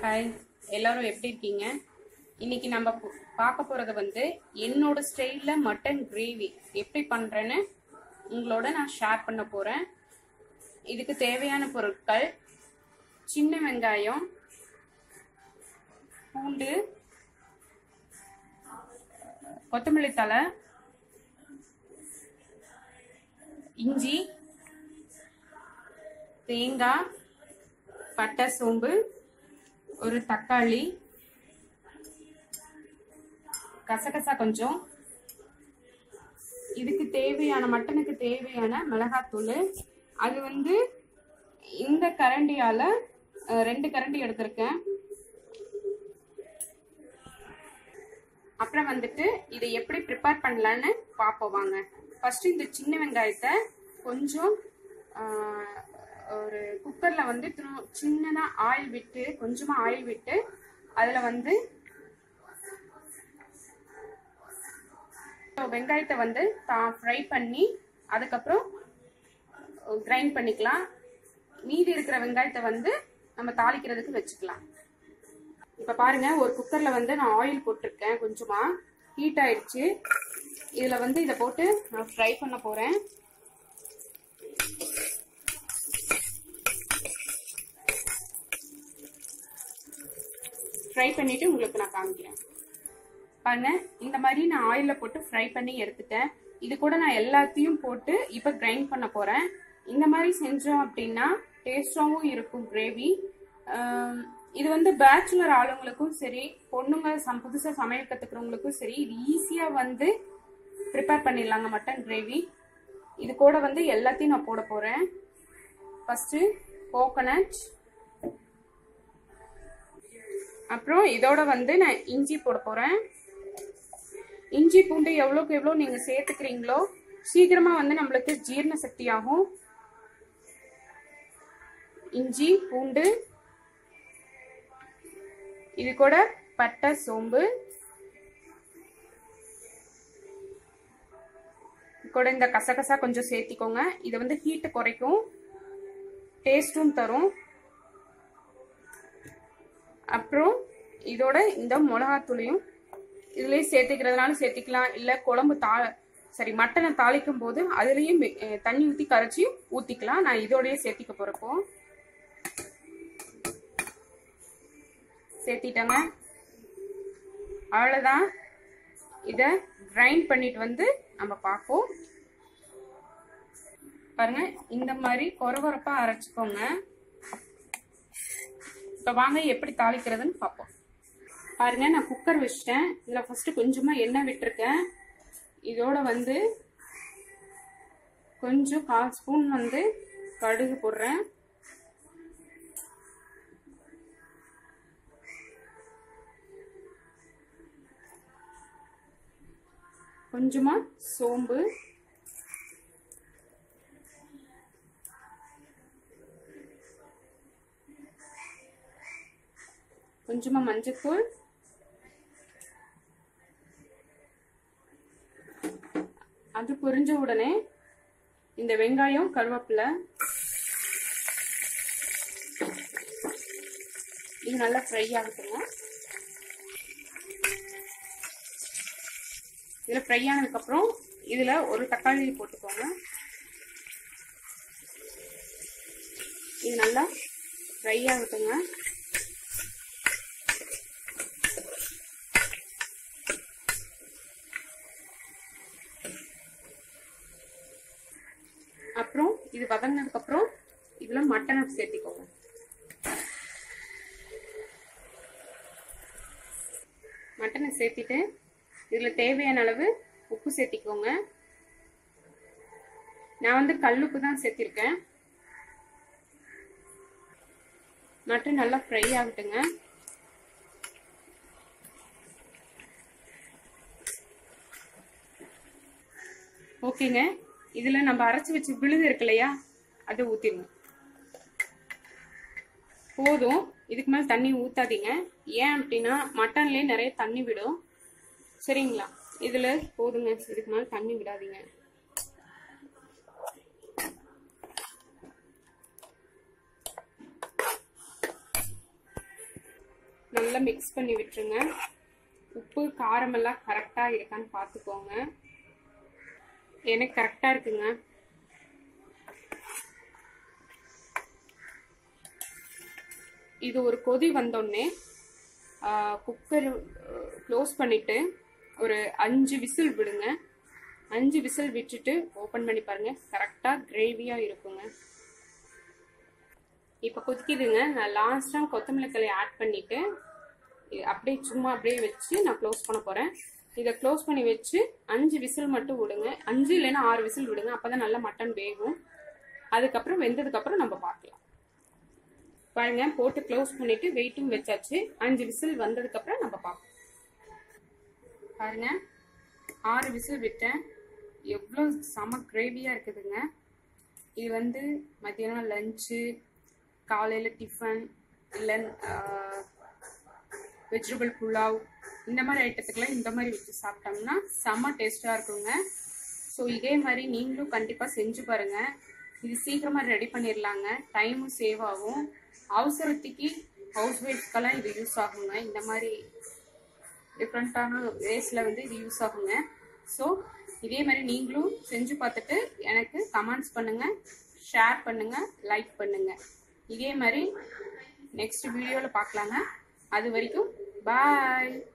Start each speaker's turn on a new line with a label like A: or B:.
A: hi எல்லாரும் எப்படி இருக்கீங்க இன்னைக்கு நம்ம பு- பார்க்க போறது வந்து என்னோட ஸ்டைல்ல மட்டன் கிரேவி எப்படி பண்றேன்னு உங்களோட நான் ஷேர் பண்ண போறேன் இதுக்கு தேவையான பொருட்கள் சின்ன வெங்காயம் பூண்டு கொத்தமல்லி தழை இஞ்சி தேங்காய் பட்டை சோம்பு ஒரு தக்காளி கசகசா கொஞ்சம் இதுக்கு தேவையான மட்டனுக்கு தேவையான மிளகாத்தூள் அது வந்து இந்த கரண்டியால அஹ், ரெண்டு கரண்டி எடுத்திருக்கேன் அப்புறம் வந்துட்டு இதை எப்படி ப்ரிப்பேர் பண்ணலான்னு பார்ப்போம் வாங்க ஃபர்ஸ்ட் இந்த சின்ன வெங்காயத்தை கொஞ்சம் ஆஹ், ஒரு குக்கர்ல வந்து திரு- சின்னதா ஆயில் விட்டு கொஞ்சமா ஆயில் விட்டு அதுல வந்து வெங்காயத்தை வந்து ஃப்ரை பண்ணி அதுக்கப்புறம் கிரைண்ட் பண்ணிக்கலாம் மீதி இருக்கிற வெங்காயத்தை வந்து நம்ம தாளிக்கிறதுக்கு வச்சுக்கலாம் இப்ப பாருங்க ஒரு குக்கர்ல வந்து நான் ஆயில் போட்டிருக்கேன் கொஞ்சமா ஹீட் ஆயிடுச்சு இதுல வந்து இதை போட்டு நான் ஃப்ரை பண்ண போறேன் ஃப்ரை பண்ணிட்டு உங்களுக்கு நான் காமிக்கிறேன் பாருங்க இந்த மாதிரி நான் ஆயில போட்டு ஃப்ரை பண்ணி எடுத்துட்டேன் இது கூட நான் எல்லாத்தையும் போட்டு இப்போ கிரைண்ட் பண்ண போறேன் இந்த மாதிரி செஞ்சோம் அப்படின்னா டேஸ்டாவும் இருக்கும் கிரேவி இது வந்து பேச்சுலர் ஆளுங்களுக்கும் சரி பொண்ணுங்க சம் புதுசா சமையல் கத்துக்கிறவங்களுக்கும் சரி இது ஈஸியா வந்து ப்ரிப்பேர் பண்ணிடலாங்க மட்டன் கிரேவி இது கூட வந்து எல்லாத்தையும் நான் போட போறேன் ஃபர்ஸ்ட் கோகனட் அப்புறம் இதோட வந்து நான் இஞ்சி போட போறேன் இஞ்சி பூண்டு எவ்வளோக்கு எவ்வளோ நீங்க சேர்த்துக்கிறீங்களோ சீக்கிரமா வந்து நம்மளுக்கு ஜீரண சக்தி ஆகும் இஞ்சி பூண்டு இது கூட பட்டை சோம்பு இது கூட இந்த கசகசா கொஞ்சம் சேர்த்திக்கோங்க இது வந்து ஹீட்டு குறைக்கும் டேஸ்டும் தரும் அப்புறம் இதோட இந்த மிளகாத்தூளையும் இதுலயே சேர்த்துக்கிறதுனால சேர்த்திக்கலாம் இல்ல குழம்பு தா சரி மட்டனை தாளிக்கும் போது அதுலயும் மெ- அஹ் தண்ணி ஊத்தி கரைச்சி ஊத்திக்கலாம் நான் இதோடய சேர்த்திக்க போறப்போ சேர்த்திட்டேங்க அவ்வளவுதான் இத கிரைண்ட் பண்ணிட்டு வந்து நம்ம பார்ப்போம் பாருங்க இந்த மாதிரி கொரகொரப்பா அரைச்சுக்கோங்க இப்போ வாங்க எப்படி தாளிக்கிறதுன்னு பார்ப்போம் பாருங்க நான் குக்கர் வச்சிட்டேன் இதில் ஃபர்ஸ்ட் கொஞ்சமா எண்ணெய் விட்டுருக்கேன் இதோட வந்து கொஞ்சம் கால் ஸ்பூன் வந்து கடுகு போடுறேன் கொஞ்சமா சோம்பு கொஞ்சமா மஞ்சத்தூள் அது பொரிஞ்ச உடனே இந்த வெங்காயம் கருவேப்பிலை இது நல்லா ஃப்ரை ஆகட்டுங்க இதில் ஃப்ரை ஆனதுக்கப்புறம் இதில் ஒரு தக்காளி போட்டுக்கோங்க இது நல்லா ஃப்ரை ஆகட்டுங்க அப்புறம் இது வதங்கினதுக்கு அப்புறம் இதுல மட்டனை சேர்த்திக்கோங்க மட்டனை சேர்த்திட்டு இதுல தேவையான அளவு உப்பு சேர்த்திக்கோங்க நான் வந்து கல்லுப்பு தான் சேர்த்திருக்கேன் மட்டன் நல்லா ஃப்ரை ஆகட்டுங்க ஓகேங்க இதுல நம்ம அரைச்சு வச்சு விழுது இருக்கு இல்லையா அதை ஊத்திடுங்க போதும் இதுக்கு மேல தண்ணி ஊத்தாதீங்க ஏன் அப்படின்னா மட்டன்லயே நிறைய தண்ணி விடும் சரிங்களா இதுல போதுங்க இதுக்கு மேல தண்ணி விடாதீங்க நல்லா மிக்ஸ் பண்ணி விட்டுருங்க உப்பு காரமெல்லாம் கரெக்டாக இருக்கான்னு பார்த்துக்கோங்க எனக்கு கரெக்டாக இருக்குங்க இது ஒரு கொதி வந்தோடனே குக்கர் க்ளோஸ் பண்ணிட்டு ஒரு அஞ்சு விசில் விடுங்க அஞ்சு விசில் விட்டுட்டு ஓப்பன் பண்ணி பாருங்க கரெக்டாக கிரேவியாக இருக்குங்க இப்போ கொதிக்குதுங்க நான் லாஸ்ட்டாக கொத்தமல்லி தலை ஆட் பண்ணிட்டு அப்படியே சும்மா அப்படியே வச்சு நான் க்ளோஸ் பண்ண போகிறேன் இதை க்ளோஸ் பண்ணி வச்சு அஞ்சு விசில் மட்டும் விடுங்க அஞ்சு இல்லைன்னா ஆறு விசில் விடுங்க அப்போ தான் நல்லா மட்டன் வேகும் அதுக்கப்புறம் வெந்ததுக்கப்புறம் நம்ம பார்க்கலாம் பாருங்க போட்டு க்ளோஸ் பண்ணிட்டு வெயிட்டும் வச்சாச்சு அஞ்சு விசில் வந்ததுக்கப்புறம் நம்ம பார்ப்போம் பாருங்க ஆறு விசில் விட்டேன் எவ்வளோ செம கிரேவியாக இருக்குதுங்க இது வந்து மத்தியானம் லஞ்சு காலையில் டிஃபன் இல்லை வெஜிடபிள் புலாவ் இந்த மாதிரி ஐட்டத்துக்கெல்லாம் இந்த மாதிரி வச்சு சாப்பிட்டோம்னா செம்ம டேஸ்ட்டாக இருக்குங்க ஸோ இதே மாதிரி நீங்களும் கண்டிப்பாக செஞ்சு பாருங்கள் இது சீக்கிரமாக ரெடி பண்ணிடலாங்க டைமும் சேவ் ஆகும் அவசரத்துக்கு ஹவுஸ் ஒய்ஃப்க்கெல்லாம் இது யூஸ் ஆகுங்க இந்த மாதிரி டிஃப்ரெண்ட்டான வேஸில் வந்து இது யூஸ் ஆகுங்க ஸோ இதே மாதிரி நீங்களும் செஞ்சு பார்த்துட்டு எனக்கு கமெண்ட்ஸ் பண்ணுங்கள் ஷேர் பண்ணுங்கள் லைக் பண்ணுங்கள் இதே மாதிரி நெக்ஸ்ட் வீடியோவில் பார்க்கலாங்க அது வரைக்கும் பாய்